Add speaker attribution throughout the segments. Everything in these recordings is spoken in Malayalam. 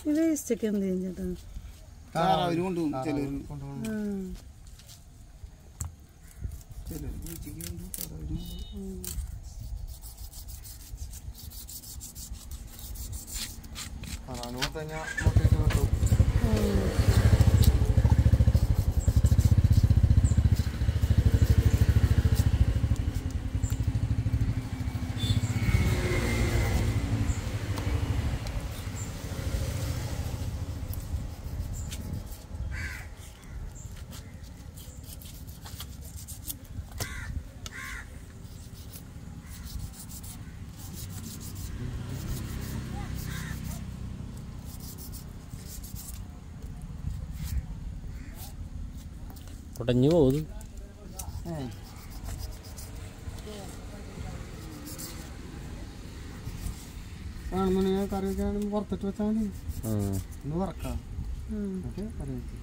Speaker 1: ഈ വേസ്റ്റൊക്കെ എന്ത് ചെയ്യും ചേട്ടാ
Speaker 2: താറാവിന് കൊണ്ടുപോകും ചിലർ
Speaker 1: ആ
Speaker 2: ചിലർ പൂച്ചയ്ക്ക് കൊണ്ടുപോകും താറാവിന് കൊണ്ടുപോകും
Speaker 3: അതാണ് മൊത്തം ഞാൻ മുട്ടയിട്ട് കിട്ടും
Speaker 4: പൊട്ടഞ്ഞു പോകും
Speaker 3: കാണുന്നുണ്ടെങ്കിൽ കറി വെക്കാണെങ്കിൽ പുറത്തിട്ട് വെച്ചാൽ മതി
Speaker 4: ആ
Speaker 3: ഒന്ന് വറക്കാം
Speaker 1: ആ
Speaker 3: എന്നിട്ട് കറി വെക്കും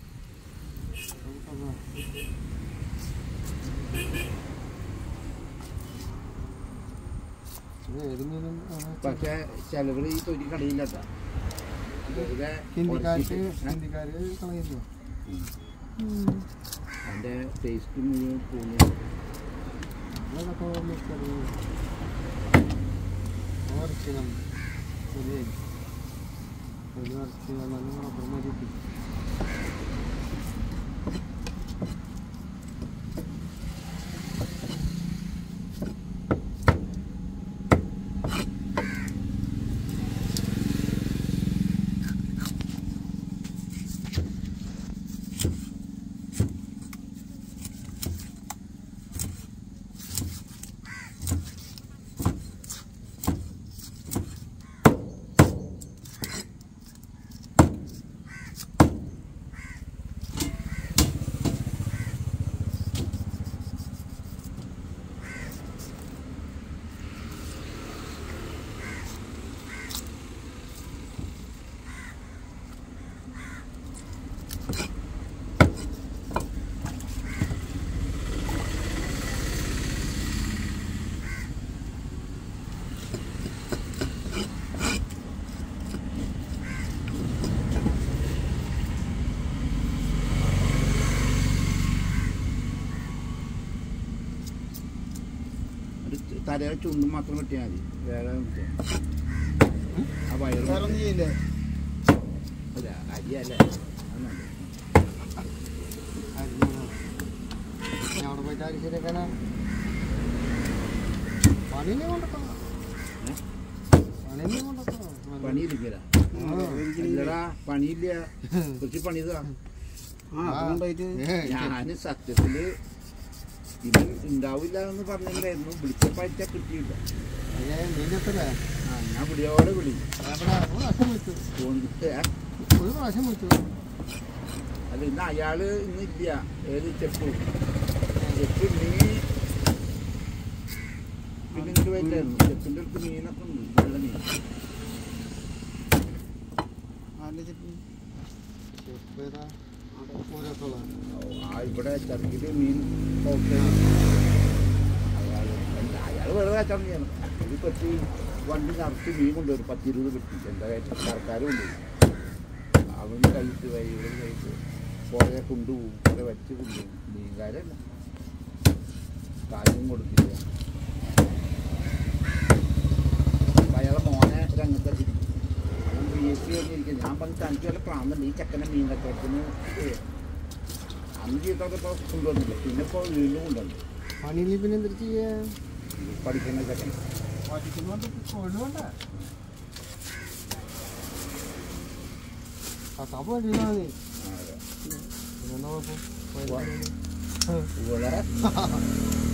Speaker 3: ഏത് മീനും
Speaker 2: പക്ഷെ ചിലവർ ഈ തൊലി കളയില്ലട്ടാ വെറുതെ
Speaker 3: ഹിന്ദിക്കാർക്ക്
Speaker 2: ഉടച്ചിട്ട്, ഏ?
Speaker 3: ഹിന്ദിക്കാര് കളയില്ല
Speaker 1: ഉം.
Speaker 2: അതിന്റെ ടേസ്റ്റ് മുഴുവൻ പോകുന്നു
Speaker 3: അതൊക്കെ മിക്കത് വരച്ചിടണം ശരിയായി ഒരു വരച്ച് നല്ല റബ്ബർ മതി
Speaker 2: തലയുടെ ചുണ്ടും മാത്രം വെട്ടിയാൽ മതി വേറെ ഒന്നും ചെയ്യണ്ട. ആ വയറ്
Speaker 3: വേറെ ഒന്നും ചെയ്യില്ലേ
Speaker 2: അല്ല അരിയല്ല അത് നല്ലത്.
Speaker 3: ഞാൻ അവിടെ പോയിട്ട് അരി ശരിയാക്കാനാ പണിനെ കൊണ്ടെത്തണം
Speaker 2: ഏ?
Speaker 3: പണിനെ കൊണ്ടെത്തണം
Speaker 2: പണിയില്ല
Speaker 3: ആ.
Speaker 2: ഇല്ലടാ പണിയില്ല കുറച്ച് പണി ഇതാ
Speaker 3: ആ, അതുകൊണ്ടായിട്ട്
Speaker 2: ഞാൻ സത്യത്തില് ഇവൻ ഉണ്ടാവില്ല എന്ന് പറഞ്ഞിട്ടുണ്ടായിരുന്നു വിളിച്ചപ്പാഴ്ച കിട്ടിയില്ല
Speaker 3: മീനത്തല്ലേ
Speaker 2: ആ ഞാൻ വിളിയോടെ വിളി
Speaker 3: അവിടെ ഒരു പ്രാവശ്യം വിളിച്ചു
Speaker 2: കൊണ്ടിട്ട്
Speaker 3: ഒരു പ്രാവശ്യം വിളിച്ചു
Speaker 2: അല്ല ഇന്ന് അയാള് ഇന്നില്ല ഏത് ചെപ്പ് ചെപ്പ് ഇല്ലെങ്കിൽ പിന്നെ ഇങ്ങോട്ട് വരില്ലായിരുന്നു ചെപ്പിന്റെ അടുത്ത് മീനൊക്കെ ഉണ്ട് നല്ല മീൻ
Speaker 3: ചെപ്പ് ഏതാ ഓരോത്തുള്ള
Speaker 2: ആ ഇവിടെ ചർക്കില് മീൻ ഓക്കെ അയാള് എന്താ അയാൾ വെറുതെ കച്ചവടം ചെയ്യണം ഇത് പറ്റി വണ്ടി നിറച്ച് മീൻ കൊണ്ടുവരും പത്തിരുപത് പെട്ടി എന്താ കാര്യം സർക്കാർ കൊണ്ടുവരും അവന് കഴിച്ച് വൈകിട്ട് കഴിച്ച് കുറേ കൊണ്ടുപോകും കുറേ വച്ച് കൊണ്ടുപോകും മീൻകാരല്ല കാര്യം കൊടുക്കില്ല അപ്പൊ അയാളെ മോനെ രംഗത്തെത്തിരിക്കും അവൻ ബി എസ് സി കഴിഞ്ഞിരിക്കും ഞാൻ പറഞ്ഞു തനിക്ക് വല്ല പ്രാന്തുണ്ട് ഈ ചെക്കനെ മീൻ കച്ചവടത്തിന് ഏ, അന്ന് ചെയ്തൊക്കെ ഇപ്പോൾ കൊണ്ടുവന്നില്ല പിന്നെ ഇപ്പോൾ വീണ്ടും കൊണ്ടുവന്നു
Speaker 3: പണിയിൽ പിന്നെ എന്തൊരു ചെയ്യാ
Speaker 2: പഠിക്കുന്ന ചെക്കൻ
Speaker 3: പഠിക്കുന്നുണ്ട് കൊള്ളുവേണ്ട കഥാ പഠിക്കണ മതി
Speaker 2: ആ, അതെ.
Speaker 3: പിന്നെന്താ കുഴപ്പം
Speaker 2: ഇവിടെ